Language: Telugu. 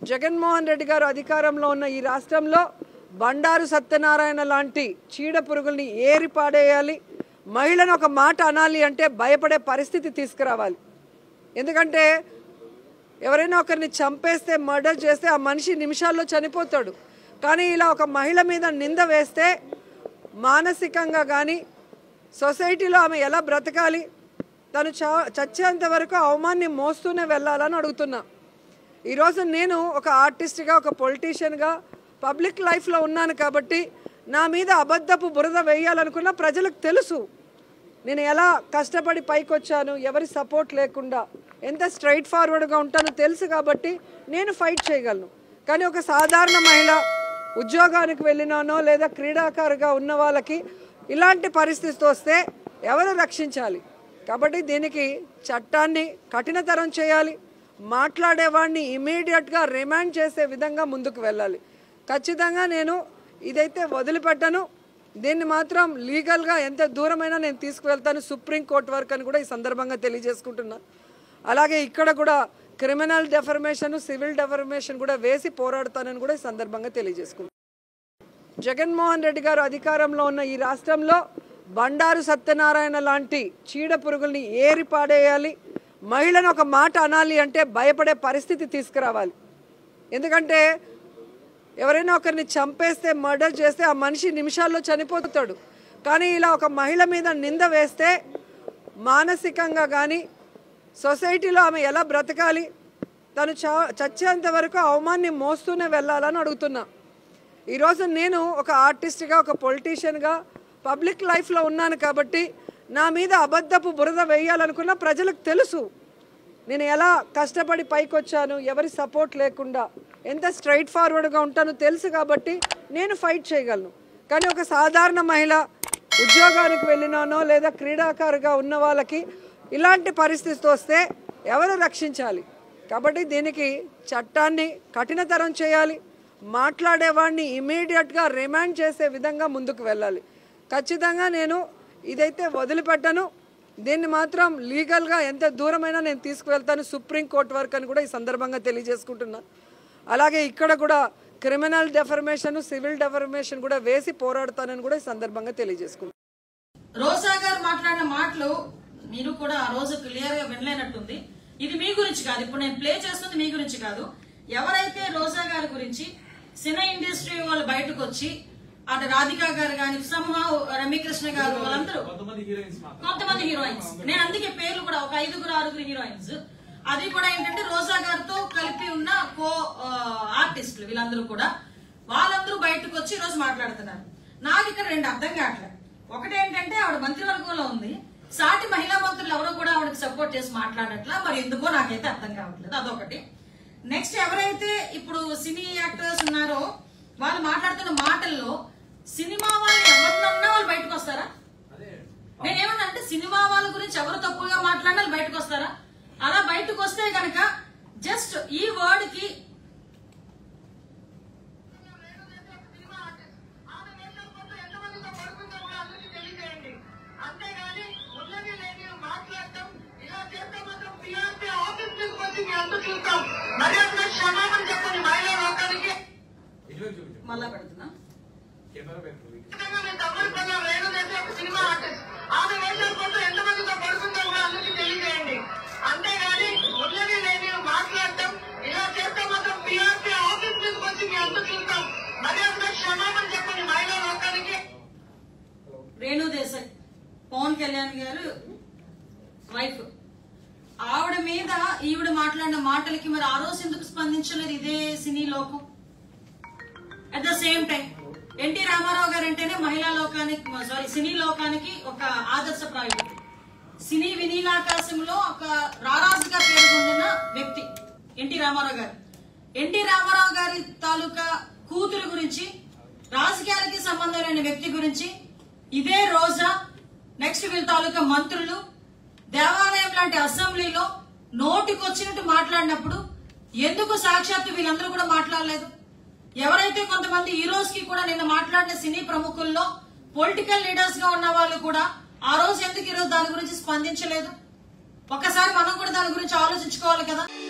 జగన్మోహన్ రెడ్డి గారు అధికారంలో ఉన్న ఈ రాష్ట్రంలో బండారు సత్యనారాయణ లాంటి చీడ పురుగుల్ని ఏరి పాడేయాలి మహిళను ఒక మాట అనాలి అంటే భయపడే పరిస్థితి తీసుకురావాలి ఎందుకంటే ఎవరైనా ఒకరిని చంపేస్తే మర్డర్ చేస్తే ఆ మనిషి నిమిషాల్లో చనిపోతాడు కానీ ఇలా ఒక మహిళ మీద నింద వేస్తే మానసికంగా కానీ సొసైటీలో ఆమె ఎలా బ్రతకాలి తను చ చచ్చేంత వరకు అవమాన్ని మోస్తూనే వెళ్ళాలని అడుగుతున్నా ఈరోజు నేను ఒక ఆర్టిస్ట్గా ఒక పొలిటీషియన్గా పబ్లిక్ లైఫ్లో ఉన్నాను కాబట్టి నా మీద అబద్ధపు బురద వేయాలనుకున్న ప్రజలకు తెలుసు నేను ఎలా కష్టపడి పైకి వచ్చాను ఎవరి సపోర్ట్ లేకుండా ఎంత స్ట్రైట్ ఫార్వర్డ్గా ఉంటానో తెలుసు కాబట్టి నేను ఫైట్ చేయగలను కానీ ఒక సాధారణ మహిళ ఉద్యోగానికి వెళ్ళినానో లేదా క్రీడాకారుగా ఉన్న వాళ్ళకి ఇలాంటి పరిస్థితి వస్తే ఎవరు రక్షించాలి కాబట్టి దీనికి చట్టాన్ని కఠినతరం చేయాలి మాట్లాడేవాడిని ఇమీడియట్గా రిమాండ్ చేసే విధంగా ముందుకు వెళ్ళాలి ఖచ్చితంగా నేను ఇదైతే వదిలిపెట్టను దీన్ని మాత్రం లీగల్గా ఎంత దూరమైనా నేను తీసుకువెళ్తాను సుప్రీంకోర్టు వరకు అని కూడా ఈ సందర్భంగా తెలియజేసుకుంటున్నా అలాగే ఇక్కడ కూడా క్రిమినల్ డెఫర్మేషన్ సివిల్ డెఫర్మేషన్ కూడా వేసి పోరాడతానని కూడా ఈ సందర్భంగా తెలియజేసుకుంటున్నాను జగన్మోహన్ రెడ్డి గారు అధికారంలో ఉన్న ఈ రాష్ట్రంలో బండారు సత్యనారాయణ లాంటి చీడ పురుగుల్ని ఏరి పాడేయాలి మహిళను ఒక మాట అనాలి అంటే భయపడే పరిస్థితి తీసుకురావాలి ఎందుకంటే ఎవరైనా ఒకరిని చంపేస్తే మర్డర్ చేస్తే ఆ మనిషి నిమిషాల్లో చనిపోతాడు కానీ ఇలా ఒక మహిళ మీద నింద వేస్తే మానసికంగా కానీ సొసైటీలో ఆమె ఎలా బ్రతకాలి తను చ చచ్చేంత వరకు అవమాన్ని మోస్తూనే వెళ్ళాలని అడుగుతున్నా ఈరోజు నేను ఒక ఆర్టిస్ట్గా ఒక పొలిటీషియన్గా పబ్లిక్ లైఫ్లో ఉన్నాను కాబట్టి నా మీద అబద్ధపు బురద వేయాలనుకున్న ప్రజలకు తెలుసు నేను ఎలా కష్టపడి పైకి వచ్చాను ఎవరి సపోర్ట్ లేకుండా ఎంత స్ట్రైట్ ఫార్వర్డ్గా ఉంటానో తెలుసు కాబట్టి నేను ఫైట్ చేయగలను కానీ ఒక సాధారణ మహిళ ఉద్యోగానికి వెళ్ళినానో లేదా క్రీడాకారుగా ఉన్న వాళ్ళకి ఇలాంటి పరిస్థితి వస్తే ఎవరు రక్షించాలి కాబట్టి దీనికి చట్టాన్ని కఠినతరం చేయాలి మాట్లాడేవాడిని ఇమీడియట్గా రిమాండ్ చేసే విధంగా ముందుకు వెళ్ళాలి ఖచ్చితంగా నేను ఇదైతే వదిలిపెట్టను దీన్ని మాత్రం లీగల్గా ఎంత దూరమైనా నేను తీసుకువెళ్తాను సుప్రీంకోర్టు వరకు అని కూడా ఈ సందర్భంగా తెలియజేసుకుంటున్నా అలాగే ఇక్కడ కూడా క్రిమినల్ డెఫర్మేషన్ సివిల్ డెఫర్మేషన్ కూడా వేసి పోరాడతానని కూడా ఈ సందర్భంగా తెలియజేసుకుంటున్నాను రోజా గారు మాట్లాడిన మాటలు మీరు కూడా ఆ రోజు క్లియర్ గా వినలేనట్టుంది ఇది మీ గురించి కాదు ఇప్పుడు నేను ప్లే చేస్తుంది మీ గురించి కాదు ఎవరైతే రోజా గారి గురించి సినీ ఇండస్ట్రీ వాళ్ళు బయటకు వచ్చి అటు రాధిక గారు కానీ సంహా రమ్యకృష్ణ గారు వాళ్ళందరూ కొంతమంది హీరోయిన్స్ మాత్రం కొంతమంది హీరోయిన్స్ నేను అందుకే పేర్లు కూడా ఒక ఐదుగురు ఆరుగురు హీరోయిన్స్ అది కూడా ఏంటంటే రోజా గారితో కలిపి ఉన్న కో ఆ, ఆర్టిస్టులు వీళ్ళందరూ కూడా వాళ్ళందరూ బయటకు వచ్చి ఈ రోజు మాట్లాడుతున్నారు నాకు ఇక్కడ రెండు అర్థం కావట్లేదు ఒకటేంటంటే ఆవిడ మంత్రివర్గంలో ఉంది సాటి మహిళా మంత్రులు ఎవరో కూడా ఆవిడకి సపోర్ట్ చేసి మాట్లాడట్లా మరి ఎందుకో నాకైతే అర్థం కావట్లేదు అదొకటి నెక్స్ట్ ఎవరైతే ఇప్పుడు సినీ యాక్టర్స్ ఉన్నారో వాళ్ళు మాట్లాడుతున్న మాటల్లో సినిమా వాళ్ళు ఎవరినన్నా వాళ్ళు బయటకు వస్తారా అదే నేనేమన్నా అంటే సినిమా వాళ్ళ గురించి ఎవరు తప్పుగా మాట్లాడినా వాళ్ళు బయటకు వస్తారా అలా బయటకు వస్తే గనక జస్ట్ ఈ వర్డ్ కి ఆమె నేర్చుకుంటూ ఎంతమందితో పడుకుందో కూడా అందరికీ తెలియజేయండి అంతేగాని ఉన్నది లేని మాట్లాడటం ఇలా చేస్తే మాత్రం టీఆర్పీ ఆఫీస్ తీసుకొచ్చి మీ అంత చూస్తాం మర్యాదగా క్షమాపణ చెప్పండి మహిళా లోకానికి విజువల్ చూపించు మళ్ళా పెడుతున్నా కెమెరా పెట్టు ఖచ్చితంగా మీ తమ్ముడు పైన రేణు చేసే ఒక సినిమా ఆర్టిస్ట్ ఆమె నేర్చుకుంటూ ఎంతమందితో పడుకుందో కూడా అందరికీ తెలియజేయండి అంతేగాని ఉన్నది లేని మాట్లాడటం ఇలా చేస్తే మాత్రం టీఆర్పీ ఆఫీస్ తీసుకొచ్చి మీ అంత చూస్తాం మర్యాదగా క్షమాపణ చెప్పండి మహిళా లోకానికి రేణు దేశాయ్ పవన్ కళ్యాణ్ గారు వైఫ్ ఆవిడ మీద ఈవిడ మాట్లాడిన మాటలకి మరి ఆ రోజు ఎందుకు స్పందించలేదు ఇదే సినీ లోకం at the same time NT Rama Rao గారు అంటేనే మహిళా లోకానికి సారీ సినీ లోకానికి ఒక ఆదర్శప్రాయుడు సినీ వినీలాకాశంలో ఒక రారాజుగా పేరు పొందిన వ్యక్తి ఎన్టీ రామారావు గారు ఎన్టీ రామారావు గారి తాలూకా కూతురు గురించి రాజకీయాలకి సంబంధం లేని వ్యక్తి గురించి ఇదే రోజా నెక్స్ట్ వీళ్ళ తాలూకా మంత్రులు దేవాలయం లాంటి అసెంబ్లీలో నోటికొచ్చినట్టు మాట్లాడినప్పుడు ఎందుకు సాక్షాత్తు వీళ్ళందరూ కూడా మాట్లాడలేదు ఎవరైతే కొంతమంది హీరోస్ కి కూడా నిన్న మాట్లాడిన సినీ ప్రముఖుల్లో పొలిటికల్ లీడర్స్ గా ఉన్న వాళ్ళు కూడా ఆ రోజు ఎందుకు ఈరోజు దాని గురించి స్పందించలేదు ఒక్కసారి మనం కూడా దాని గురించి ఆలోచించుకోవాలి కదా